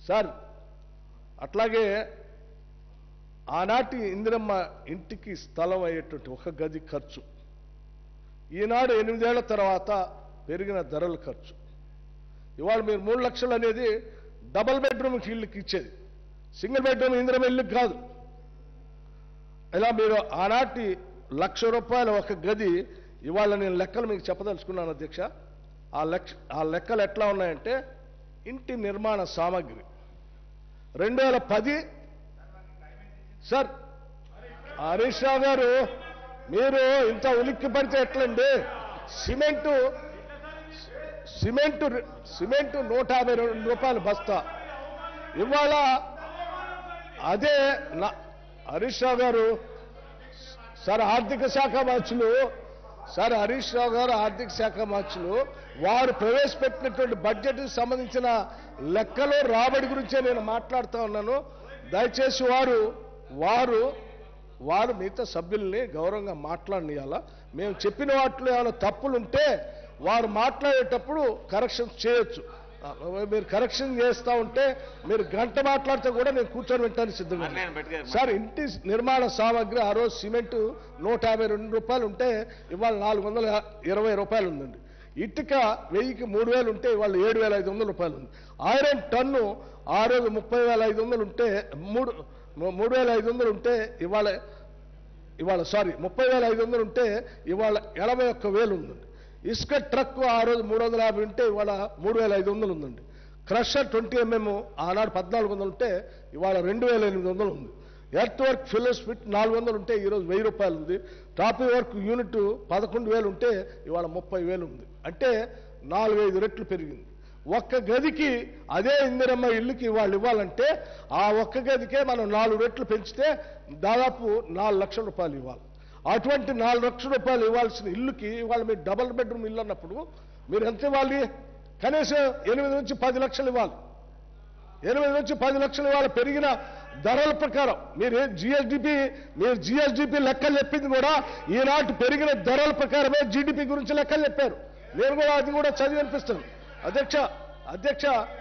Sir అట్లాగే ఆనాటి ఇందిరమ్మ ఇంటికి స్థలం అయ్యేటువంటి ఒక గది ఖర్చు ఈనాడు ఎనిమిదేళ్ల తర్వాత పెరిగిన ధరల ఖర్చు ఇవాళ మీరు మూడు లక్షలు అనేది డబల్ బెడ్రూమ్ ఇళ్ళకి ఇచ్చేది సింగిల్ బెడ్రూమ్ ఇందిరమ్మ ఇల్లుకి కాదు ఇలా మీరు ఆనాటి లక్ష రూపాయల ఒక గది ఇవాళ నేను లెక్కలు మీకు చెప్పదలుచుకున్నాను అధ్యక్ష ఆ లెక్క ఆ లెక్కలు ఎట్లా ఉన్నాయంటే ఇంటి నిర్మాణ సామాగ్రి రెండు వేల పది సార్ హరీష్ రావు గారు మీరు ఇంత ఉలిక్కి పడితే ఎట్లండి సిమెంటు సిమెంటు సిమెంటు నూట యాభై రెండు రూపాయలు బస్తా ఇవాళ అదే నా హరీష్ రావు గారు సార్ ఆర్థిక శాఖ మార్చులు సార్ హరీష్ రావు గారు ఆర్థిక శాఖ మార్చులు వారు ప్రవేశపెట్టినటువంటి బడ్జెట్ సంబంధించిన లెక్కలు రాబడి గురించే నేను మాట్లాడుతూ ఉన్నాను దయచేసి వారు వారు వారు మిగతా సభ్యుల్ని గౌరవంగా మాట్లాడనియాల మేము చెప్పిన వాటిలో ఏమైనా తప్పులుంటే వారు మాట్లాడేటప్పుడు కరెక్షన్స్ చేయొచ్చు ఆ, మీరు కరెక్షన్ చేస్తా ఉంటే మీరు గంట మాట్లాడితే కూడా నేను కూర్చొని వింటాను సిద్ధంగా ఉన్నాను. మాట్లాడండి, బయటికి రండి. సార్ ఇంటి నిర్మాణ సామాగ్రి ఆ రోజు సిమెంట్ నూట యాభై రెండు రూపాయలు ఉంటే ఇవాళ నాలుగు వందల ఇరవై రూపాయలు ఉందండి ఇటుక వెయ్యికి మూడు వేలు ఉంటే ఇవాళ ఏడు వేల ఐదు వందల రూపాయలు ఉంది ఐరన్ టన్ను ఆ రోజు ముప్పై వేల ఐదు వందలు ఉంటే మూడు మూడు వేల ఐదు వందలు ఉంటే ఇవాళ ఇవాళ సారీ ముప్పై వేల ఐదు వందలు ఉంటే ఇవాళ ఎనభై ఒక్క వేలు ఉందండి ఇసుక ట్రక్ ఆ రోజు మూడు వందల యాభై ఉంటే ఇవాళ మూడు వేల ఐదు వందలు ఉందండి క్రషర్ ట్వంటీ ఎంఎం ఆనాడు పద్నాలుగు వందలు ఉంటే ఇవాళ రెండు వేల ఎనిమిది వందలు ఉంది ఎర్త్ వర్క్ ఫిల్లర్స్ ఫిట్ నాలుగు వందలు ఉంటే ఈరోజు వెయ్యి రూపాయలు ఉంది టాపీ వర్క్ యూనిట్ పదకొండు వేలు ఉంటే ఇవాళ ముప్పై వేలు ఉంది అంటే నాలుగైదు రెట్లు పెరిగింది ఒక్క గదికి అదే ఇందిరమ్మ ఇల్లుకి వాళ్ళు ఇవ్వాలంటే ఆ ఒక్క గదికే మనం నాలుగు రెట్లు పెంచితే దాదాపు నాలుగు లక్షల రూపాయలు ఇవ్వాలి అటువంటి నాలుగు లక్షల రూపాయలు ఇవ్వాల్సిన ఇల్లుకి ఇవాళ మీరు డబుల్ బెడ్రూమ్ ఇల్లు అన్నప్పుడు మీరు ఎంత ఇవ్వాలి కనీసం ఎనిమిది నుంచి పది లక్షలు ఇవ్వాలి ఎనిమిది నుంచి పది లక్షలు ఇవాళ పెరిగిన ధరల ప్రకారం మీరు జిఎస్డిపి మీరు జిఎస్డిపి లెక్కలు చెప్పింది కూడా ఈనాటి పెరిగిన ధరల ప్రకారమే జీడిపి గురించి లెక్కలు చెప్పారు నేను కూడా అది కూడా చదివి అనిపిస్తుంది అధ్యక్ష అధ్యక్ష